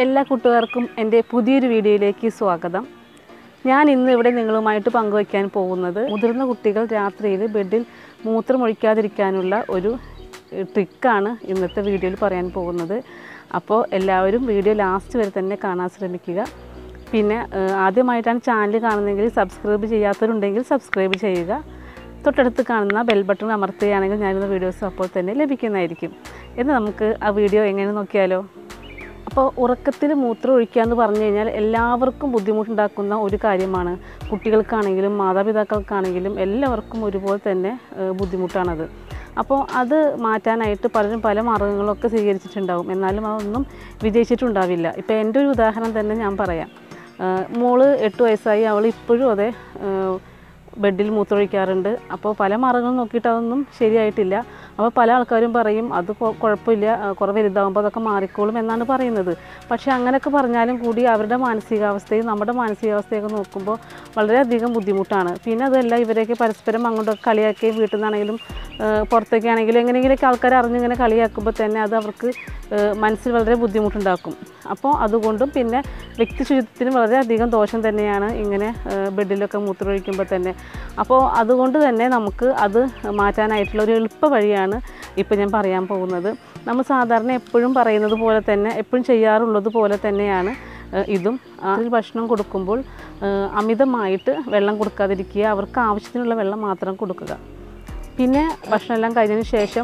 എല്ലാ കൂട്ടുകാർക്കും എൻ്റെ പുതിയൊരു വീഡിയോയിലേക്ക് സ്വാഗതം ഞാൻ ഇന്ന് ഇവിടെ നിങ്ങളുമായിട്ട് പങ്കുവയ്ക്കാൻ പോകുന്നത് മുതിർന്ന കുട്ടികൾ രാത്രിയിൽ ബെഡിൽ മൂത്രമൊഴിക്കാതിരിക്കാനുള്ള ഒരു ഏഹ്, ട്രിക്കാണ് ഇന്നത്തെ വീഡിയോയിൽ പറയാൻ പോകുന്നത് അപ്പോൾ എല്ലാവരും വീഡിയോ ലാസ്റ്റ് വരെ തന്നെ കാണാൻ ശ്രമിക്കുക പിന്നെ ഏഹ്, ആദ്യമായിട്ടാണ് ചാനൽ കാണുന്നതെങ്കിൽ സബ്സ്ക്രൈബ് ചെയ്യാത്തവരുണ്ടെങ്കിൽ സബ്സ്ക്രൈബ് ചെയ്യുക തൊട്ടടുത്ത് കാണുന്ന ബെൽ ബട്ടൺ അമർത്തുകയാണെങ്കിൽ ഞാനിന്ന് വീഡിയോസ് അപ്പോൾ തന്നെ ലഭിക്കുന്നതായിരിക്കും എന്ന് നമുക്ക് ആ വീഡിയോ എങ്ങനെ നോക്കിയാലോ അപ്പോൾ ഉറക്കത്തിൽ മൂത്രം ഒഴിക്കുക എന്ന് പറഞ്ഞു കഴിഞ്ഞാൽ എല്ലാവർക്കും ബുദ്ധിമുട്ടുണ്ടാക്കുന്ന ഒരു കാര്യമാണ് കുട്ടികൾക്കാണെങ്കിലും മാതാപിതാക്കൾക്കാണെങ്കിലും എല്ലാവർക്കും ഒരുപോലെ തന്നെ ഏഹ്, ബുദ്ധിമുട്ടാണത് അപ്പോൾ അത് മാറ്റാനായിട്ട് പലരും പല മാർഗ്ഗങ്ങളൊക്കെ സ്വീകരിച്ചിട്ടുണ്ടാവും എന്നാലും അതൊന്നും വിജയിച്ചിട്ടുണ്ടാവില്ല ഇപ്പോൾ എൻ്റെ ഒരു ഉദാഹരണം തന്നെ ഞാൻ പറയാം ഏഹ്, മോള് എട്ട് വയസ്സായി അവൾ ഇപ്പോഴും അതെ ഏഹ്, ബെഡിൽ മൂത്രമൊഴിക്കാറുണ്ട് അപ്പോൾ പല മാർഗ്ഗങ്ങൾ നോക്കിയിട്ട് അതൊന്നും ശരിയായിട്ടില്ല അപ്പോൾ പല ആൾക്കാരും പറയും അത് കൊ- കുഴപ്പമില്ല ആ, കുറേ വലുതാകുമ്പോൾ അതൊക്കെ മാറിക്കോളും എന്നാണ് പറയുന്നത് പക്ഷേ അങ്ങനെയൊക്കെ പറഞ്ഞാലും കൂടി അവരുടെ മാനസികാവസ്ഥയും നമ്മുടെ മാനസികാവസ്ഥയൊക്കെ നോക്കുമ്പോൾ വളരെയധികം ബുദ്ധിമുട്ടാണ് പിന്നെ അതല്ല ഇവരെയൊക്കെ പരസ്പരം അങ്ങോട്ടൊക്കെ കളിയാക്കുകയും വീട്ടിൽ നിന്നാണെങ്കിലും പുറത്തൊക്കെ ആണെങ്കിലും എങ്ങനെയെങ്കിലുമൊക്കെ ആൾക്കാർ അറിഞ്ഞിങ്ങനെ കളിയാക്കുമ്പോൾ തന്നെ അത് അവർക്ക് ഏഹ്, മനസ്സിൽ വളരെ ബുദ്ധിമുട്ടുണ്ടാക്കും അപ്പോൾ അതുകൊണ്ടും പിന്നെ വ്യക്തി ശുചിത്വത്തിന് വളരെയധികം ദോഷം തന്നെയാണ് ഇങ്ങനെ ഏഹ്, ബെഡിലൊക്കെ മൂത്രമൊഴിക്കുമ്പോൾ തന്നെ അപ്പോൾ അതുകൊണ്ട് തന്നെ നമുക്ക് അത് മാറ്റാനായിട്ടുള്ള ഒരു എളുപ്പ വഴിയാണ് ഇപ്പോൾ ഞാൻ പറയാൻ പോകുന്നത് നമ്മൾ സാധാരണ എപ്പോഴും പറയുന്നത് പോലെ തന്നെ എപ്പോഴും ചെയ്യാറുള്ളത് പോലെ തന്നെയാണ് ഏഹ്, ഇതും അതിൽ ഭക്ഷണം കൊടുക്കുമ്പോൾ ഏഹ്, അമിതമായിട്ട് വെള്ളം കൊടുക്കാതിരിക്കുക അവർക്ക് ആവശ്യത്തിനുള്ള വെള്ളം മാത്രം കൊടുക്കുക പിന്നെ ഭക്ഷണം എല്ലാം കഴിഞ്ഞതിന് ശേഷം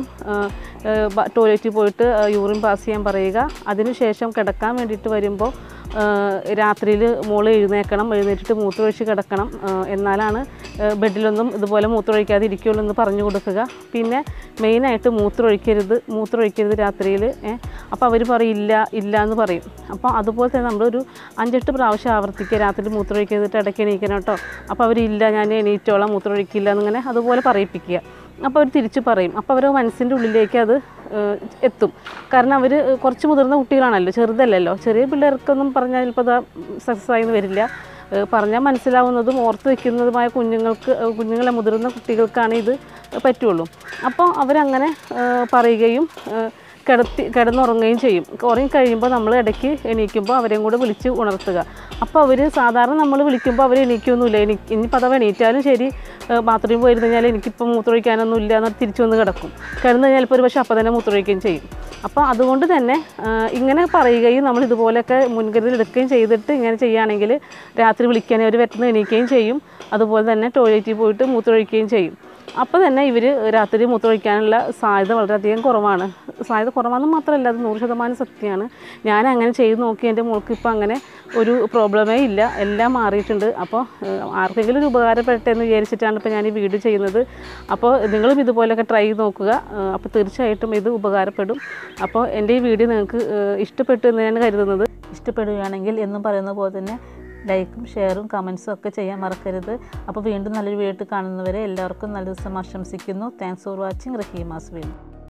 ടോയ്ലറ്റിൽ പോയിട്ട് യൂറിൻ പാസ് ചെയ്യാൻ പറയുക അതിനുശേഷം കിടക്കാൻ വേണ്ടിയിട്ട് വരുമ്പോൾ രാത്രിയിൽ മോള് എഴുന്നേക്കണം എഴുന്നേറ്റിട്ട് മൂത്രമൊഴിച്ച് കിടക്കണം ആ, എന്നാലാണ് ആ, ബെഡിലൊന്നും ഇതുപോലെ മൂത്രമൊഴിക്കാതെ ഇരിക്കുള്ളൂ എന്ന് പറഞ്ഞു കൊടുക്കുക പിന്നെ മെയിനായിട്ട് മൂത്രമൊഴിക്കരുത് മൂത്രമൊഴിക്കരുത് രാത്രിയിൽ അപ്പോൾ അവർ പറയും ഇല്ല ഇല്ല എന്ന് പറയും അപ്പോൾ അതുപോലെ തന്നെ നമ്മളൊരു അഞ്ചെട്ട് പ്രാവശ്യം ആവർത്തിക്കുക രാത്രി മൂത്രമൊഴിക്കരുതിട്ട് ഇടയ്ക്ക് എണീക്കണം കേട്ടോ അപ്പോൾ അവരില്ല ഞാൻ എണീറ്റോളാം മൂത്രമൊഴിക്കില്ല എന്നിങ്ങനെ അതുപോലെ പറയിപ്പിക്കുക അപ്പോൾ അവർ തിരിച്ച് പറയും അപ്പോൾ അവർ മനസ്സിൻ്റെ ഉള്ളിലേക്ക് അത് ഏഹ്, എത്തും കാരണം അവർ കുറച്ച് മുതിർന്ന കുട്ടികളാണല്ലോ ചെറുതല്ലല്ലോ ചെറിയ പിള്ളേർക്കൊന്നും പറഞ്ഞാൽ ചിലപ്പോൾ അത് സക്സസ് ആയി എന്ന് വരില്ല ഏഹ്, പറഞ്ഞാൽ മനസ്സിലാവുന്നതും ഓർത്ത് വെക്കുന്നതുമായ കുഞ്ഞുങ്ങൾക്ക് ഏഹ്, കുഞ്ഞുങ്ങളെ മുതിർന്ന കുട്ടികൾക്കാണ് ഇത് പറ്റുള്ളൂ അപ്പോൾ അവരങ്ങനെ ഏഹ്, പറയുകയും ഏഹ്, കിടത്തി കിടന്നുറങ്ങുകയും ചെയ്യും ഉറങ്ങി കഴിയുമ്പോൾ നമ്മൾ ഇടയ്ക്ക് എണീക്കുമ്പോൾ അവരെയും കൂടെ വിളിച്ച് ഉണർത്തുക അപ്പോൾ അവർ സാധാരണ നമ്മൾ വിളിക്കുമ്പോൾ അവർ എണീക്കൊന്നുമില്ല എനി ഇനിയിപ്പോൾ അഥവാ എണീറ്റാലും ശരി ബാത്റൂമിൽ പോയിരുന്നു കഴിഞ്ഞാൽ എനിക്കിപ്പോൾ മൂത്രമൊഴിക്കാനൊന്നും ഇല്ല എന്നാൽ തിരിച്ചു വന്ന് കിടക്കും കിടന്നു കഴിഞ്ഞാൽ ഇപ്പോൾ ഒരു പക്ഷേ അപ്പം തന്നെ മൂത്രമൊഴിക്കുകയും ചെയ്യും അപ്പോൾ അതുകൊണ്ട് തന്നെ ആ, ഇങ്ങനെ പറയുകയും നമ്മൾ ഇതുപോലെയൊക്കെ മുൻകരുതൽ എടുക്കുകയും ചെയ്തിട്ട് ഇങ്ങനെ ചെയ്യുകയാണെങ്കിൽ രാത്രി വിളിക്കാൻ അവർ പെട്ടെന്ന് എണീക്കുകയും ചെയ്യും അതുപോലെ തന്നെ ടോയ്ലറ്റിൽ പോയിട്ട് മൂത്രമൊഴിക്കുകയും ചെയ്യും അപ്പോൾ തന്നെ ഇവർ രാത്രി മൂത്രമൊഴിക്കാനുള്ള സാധ്യത വളരെയധികം കുറവാണ് സാധ്യത കുറവാണെന്ന് മാത്രമല്ല അത് നൂറ് ശതമാനം സത്യമാണ് ഞാൻ അങ്ങനെ ചെയ്ത് നോക്കി എൻ്റെ മോൾക്ക് ഇപ്പോൾ അങ്ങനെ ഒരു പ്രോബ്ലമേ ഇല്ല എല്ലാം മാറിയിട്ടുണ്ട് അപ്പോൾ ഏഹ്, ആർക്കെങ്കിലും ഒരു ഉപകാരപ്പെട്ടെ എന്ന് വിചാരിച്ചിട്ടാണ് ഇപ്പോൾ ഞാൻ ഈ വീഡിയോ ചെയ്യുന്നത് അപ്പോൾ നിങ്ങളും ഇതുപോലെയൊക്കെ ട്രൈ ചെയ്ത് നോക്കുക ഏഹ്, അപ്പോൾ തീർച്ചയായിട്ടും ഇത് ഉപകാരപ്പെടും അപ്പോൾ എൻ്റെ ഈ വീഡിയോ നിങ്ങൾക്ക് ഏഹ്, ഇഷ്ടപ്പെട്ടു എന്ന് ഞാൻ കരുതുന്നത് ഇഷ്ടപ്പെടുകയാണെങ്കിൽ എന്നും പറയുന്ന പോലെ തന്നെ ലൈക്കും ഷെയറും കമൻസും ഒക്കെ ചെയ്യാൻ മറക്കരുത് അപ്പോൾ വീണ്ടും നല്ലൊരു വീഡിയോ കാണുന്നവരെ എല്ലാവർക്കും നല്ല ദിവസം ആശംസിക്കുന്നു താങ്ക്സ് ഫോർ വാച്ചിങ് റഹീമാസ് വീണ്ടും